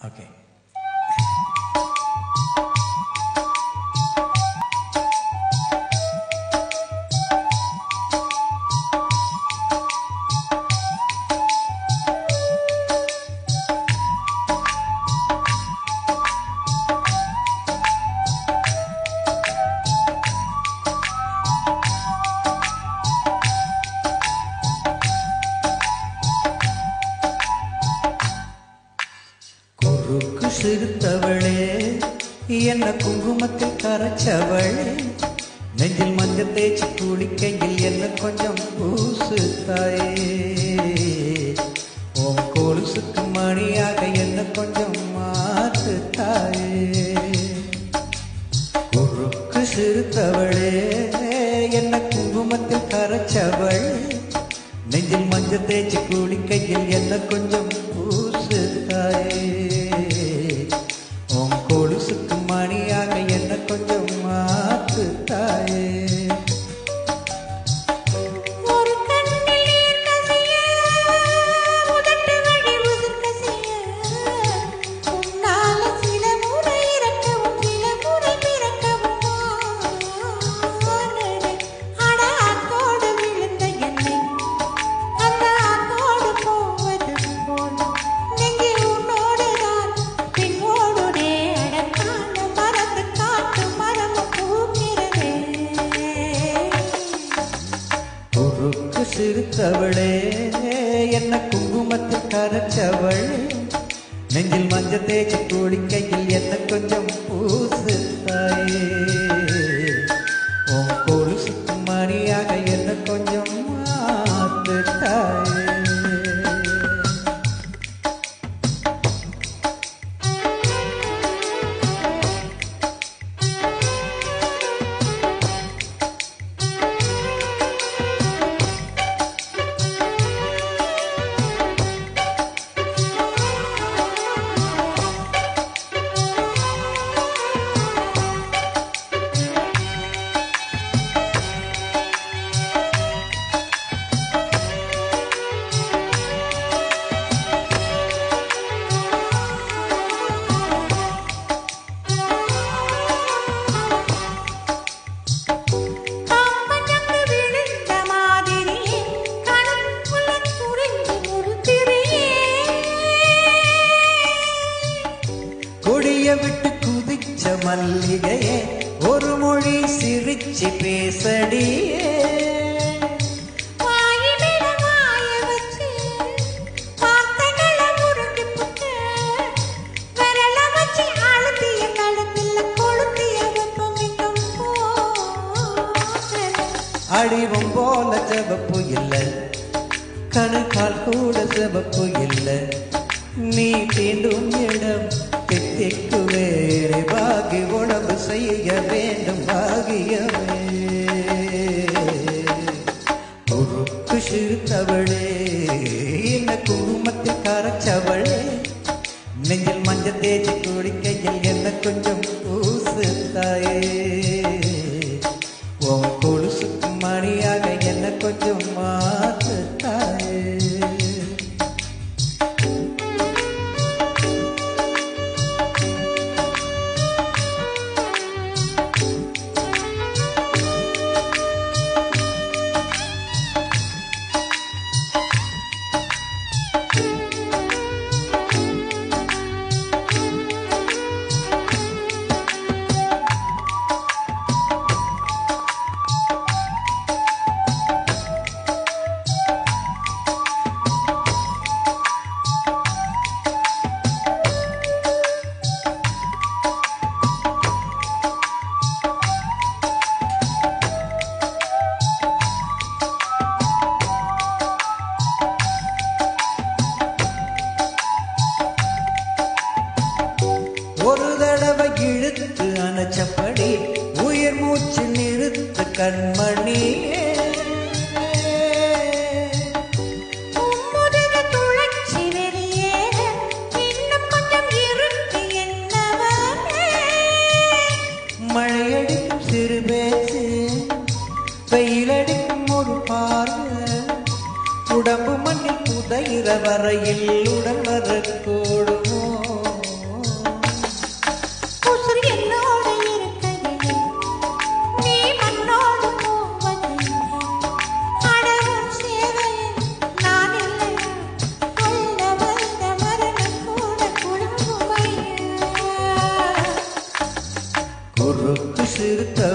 Okay குறுக்கு சிறுத்தவளே என்ன குங்குமத்தில் கரைச்சவளே நெஞ்சில் மஞ்சள் தேய்ச்சி குளிக்கையில் என்ன கொஞ்சம் பூசு தாயே உன் கொலுசுக்கு மணியாக என்ன கொஞ்சம் மாத்து தாயே குறுக்கு சிறுத்தவளே என்ன குங்குமத்தில் கரைச்சவள் நெஞ்சில் மஞ்சள் தேய்ச்சி குளிக்கையில் என்ன கொஞ்சம் பூசு தாயே உன் கொலுசுக்கு மணியாக என்ன கொஞ்சம் மாத்து தாயே ஒரு கண்ணில் நீர் கசிய, உதட்டு வழி உதிர் கசிய. உன்னால சில முறை இறக்கவும், சில முறை பிறக்கவும் ஆனது. அட அத்தோடு விழுந்த என்னை, அந்த அத்தோடு போவது போல். நெஞ்சில் உன்னோடுதான் பின்னோடுடே அடக்கான மரத்து காட்டு மரமும் பூக்கிறதே குறுக்கு சிறுத்தவளே என்ன குங்குமத்தில் கரைச்சவள் நெஞ்சில் மஞ்சள் தேய்ச்சி குளிக்கையில் என்ன கொஞ்சம் பூசு தாயே உன் கொலுசுக்கு மணியாக என்ன கொஞ்சம் மாத்து தாயே காம்பஞ்சங்கு விழுந்த மாதிரி கணக்குள்ள துறிந்து முறுத்திரியே கொடிய விட்டு குதிச்ச மல்லிகையே ஒரு மொழி சிரிச்சு பேசடியே வாயிலிட வாய வச்சு வார்த்தைகளை முறுக்கி புட்டு விரல வச்சு அழுத்திய கழுத்துல கொளுத்திய வெப்பம் இன்னும் போகல. அடிவம் போல செவப்பு இல்லை கணுக்கால் கூட செவப்பு இல்லை நீ தீண்டும் இடம் தித்திக்கு வேறு பாகி உணவு செய்ய வேண்டும் பாகியமே குறுக்கு சிறுத்தவளே என்ன குங்குமத்தில் கரைச்சவளே நெஞ்சில் மஞ்சள் தேய்ச்சி குடிக்கையில் என்ன கொஞ்சம் பூசு தாயே உன் கொலுசுக்கு மணியாக என்ன கொஞ்சம் மாத்து தாயே ஒரு தடவை இழுத்து அணைச்சபடி உயிர் மூச்சு நிறுத்து கண்மணி உம்முடைய துளச்சி வெளியேற இன்னும் கொஞ்சம் இருக்கு என்னவனே மழையடிக்கும் சிறு பேச்சு வெயிலடிக்கும் ஒரு பார்வை உடம்பு மண்ணில் புதையிற வரையில் உடல் வரக்கூடுமோ சிறுத்தவும்